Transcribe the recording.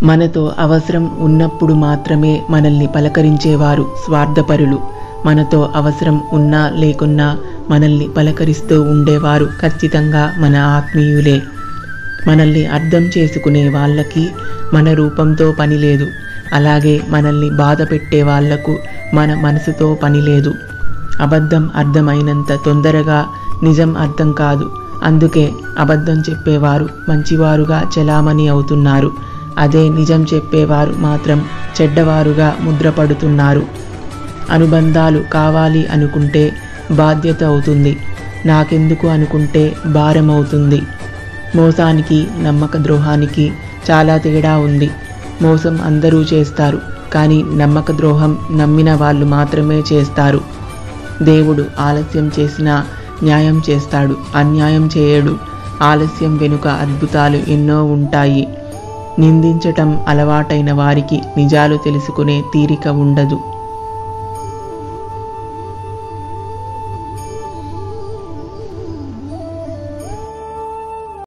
మనతో అవసరం ఉన్నప్పుడు మాత్రమే మనల్ని పలకరించేవారు స్వార్థపరులు మనతో అవసరం ఉన్నా లేకున్నా మనల్ని పలకరిస్తూ ఉండేవారు ఖచ్చితంగా మన ఆత్మీయులే మనల్ని అర్థం చేసుకునే వాళ్ళకి మన రూపంతో పని లేదు అలాగే మనల్ని బాధ పెట్టే వాళ్లకు మన మనసుతో పని లేదు అబద్ధం అర్థమైనంత తొందరగా నిజం అర్థం కాదు అందుకే అబద్ధం చెప్పేవారు మంచివారుగా చలామణి అవుతున్నారు అదే నిజం చెప్పేవారు మాత్రం చెడ్డవారుగా ముద్రపడుతున్నారు అనుబంధాలు కావాలి అనుకుంటే బాధ్యత అవుతుంది నాకెందుకు అనుకుంటే భారం అవుతుంది మోసానికి నమ్మక ద్రోహానికి చాలా తేడా ఉంది మోసం అందరూ చేస్తారు కానీ నమ్మక ద్రోహం నమ్మిన వాళ్ళు మాత్రమే చేస్తారు దేవుడు ఆలస్యం చేసినా న్యాయం చేస్తాడు అన్యాయం చేయడు ఆలస్యం వెనుక అద్భుతాలు ఎన్నో ఉంటాయి నిందించటం అలవాటైన వారికి నిజాలు తెలుసుకునే తీరిక ఉండదు